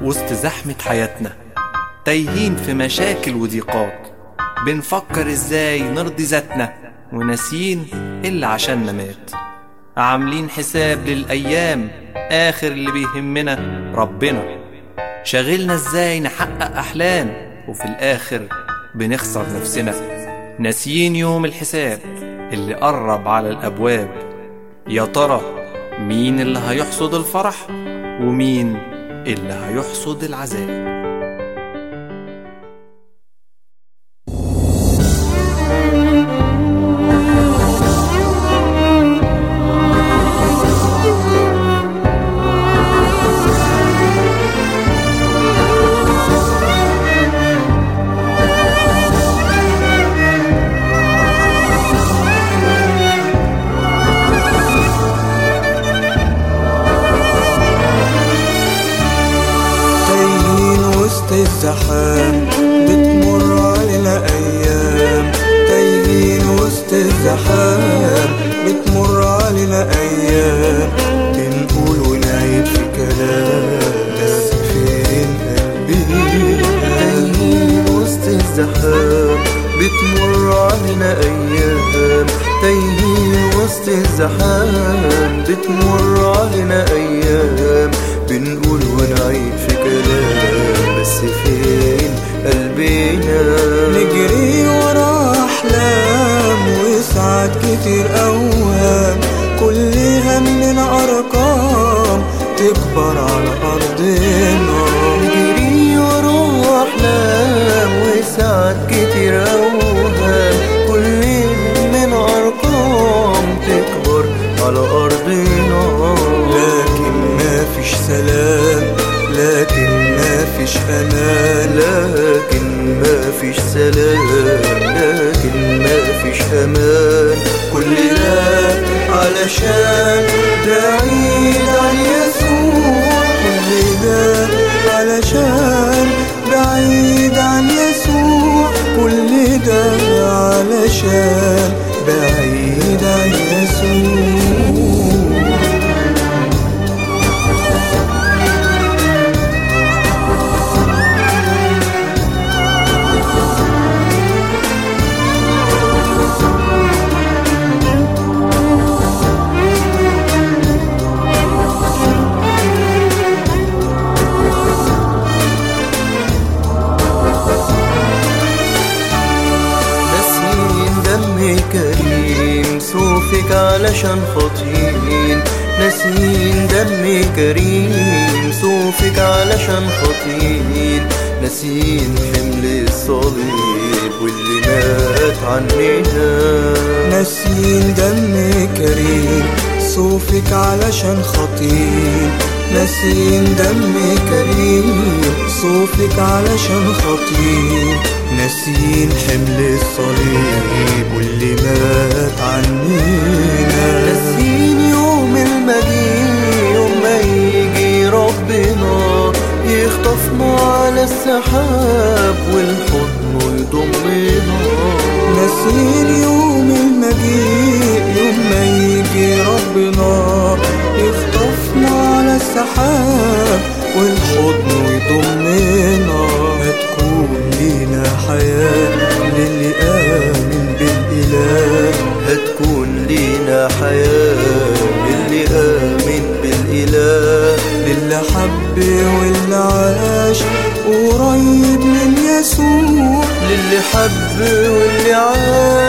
وسط زحمة حياتنا تايهين في مشاكل وضيقات بنفكر ازاي نرضي ذاتنا وناسيين اللي عشاننا مات عاملين حساب للأيام آخر اللي بيهمنا ربنا شاغلنا ازاي نحقق أحلام وفي الآخر بنخسر نفسنا ناسيين يوم الحساب اللي قرب على الأبواب يا ترى مين اللي هيحصد الفرح ومين اللي هيحصد العذاب تايهين وسط الزحام بتمر علينا ايام تايهين وسط الزحام بتمر علينا ايام بنقول ونعيد في كلام بس فين قلبي تايهين وسط الزحام بتمر علينا أيام تايهين وسط الزحام بتمر علينا أيام بنقول ونعيد في كلام بس فين قلبنا نجري ورا احلام وساعات كتير اوهام كل همنا ارقام تكبر على ارضنا نجري ورا أحلام وساعات كتير أوهام كل من أرقام تكبر على أرضنا لكن ما فيش سلام لكن ما فيش امان لكن ما فيش سلام لكن ما فيش أمان كل ده علشان بعيد عن يسوع كل ده علشان بعيد عن يسوع كل ده علشان بعيد عن يسوع ناسين دم كريم صوفك علشان خاطرين ناسين دم كريم صوفك علشان خاطرين ناسين حمل الصليب واللي مات عننا ناسين دم كريم صوفك علشان خطير ناسين دم كريم صوفك علشان خطير ناسين حمل الصليب واللي مات عنينا ناسين يوم المجيء يوم ما يجي ربنا يخطفنا على السحاب والحضن يضمنا ناسين يوم المجيء يوم ما يجي ربنا يخطفنا على السحاب والحضن يضمنا هتكون لينا حياة للي آمن بالإله هتكون لينا حياة اللي آمن بالإله للي حب واللي عاش قريب من يسوع للي حب واللي عاش